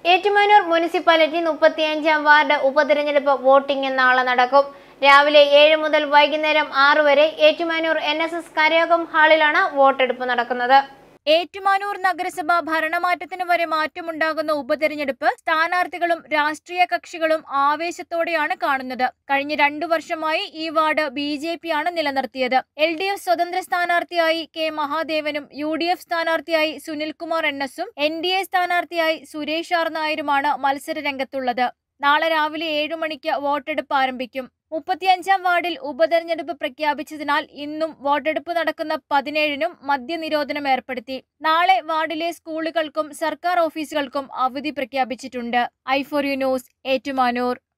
Ettumanoor municipality മുപ്പത്തിയഞ്ചാം ward ഉപതെരഞ്ഞെടുപ്പ് voting നാളെ നടക്കും രാവിലെ ഏഴ് മുതൽ വൈകുന്നേരം ആറ് വരെ ഏറ്റുമാനൂർ എൻ എസ് എസ് കരയോഗം ഹാളിലാണ് വോട്ടെടുപ്പ് നടക്കുന്നത് ഏറ്റുമാനൂർ നഗരസഭ ഭരണമാറ്റത്തിന് വരെ മാറ്റമുണ്ടാകുന്ന ഉപതെരഞ്ഞെടുപ്പ് സ്ഥാനാർത്ഥികളും രാഷ്ട്രീയ കക്ഷികളും ആവേശത്തോടെയാണ് കാണുന്നത് കഴിഞ്ഞ രണ്ടു വർഷമായി ഈ വാർഡ് ബി ജെ പി ആണ് നിലനിർത്തിയത് എൽ ഡി എഫ് സ്വതന്ത്ര സ്ഥാനാർത്ഥിയായി കെ മഹാദേവനും യു ഡി എഫ് സ്ഥാനാർത്ഥിയായി സുനിൽകുമാർ എൻ എസും എൻ ഡി എ സ്ഥാനാർത്ഥിയായി സുരേഷ് ആർ നായരുമാണ് മത്സര രംഗത്തുള്ളത് നാളെ രാവിലെ ഏഴു മണിക്ക് വോട്ടെടുപ്പ് ആരംഭിക്കും മുപ്പത്തിയഞ്ചാം വാർഡിൽ ഉപതെരഞ്ഞെടുപ്പ് പ്രഖ്യാപിച്ചതിനാൽ ഇന്നും വോട്ടെടുപ്പ് നടക്കുന്ന പതിനേഴിനും മദ്യനിരോധനം ഏർപ്പെടുത്തി നാളെ വാർഡിലെ സ്കൂളുകൾക്കും സർക്കാർ ഓഫീസുകൾക്കും അവധി പ്രഖ്യാപിച്ചിട്ടുണ്ട് I four U news Ettumanoor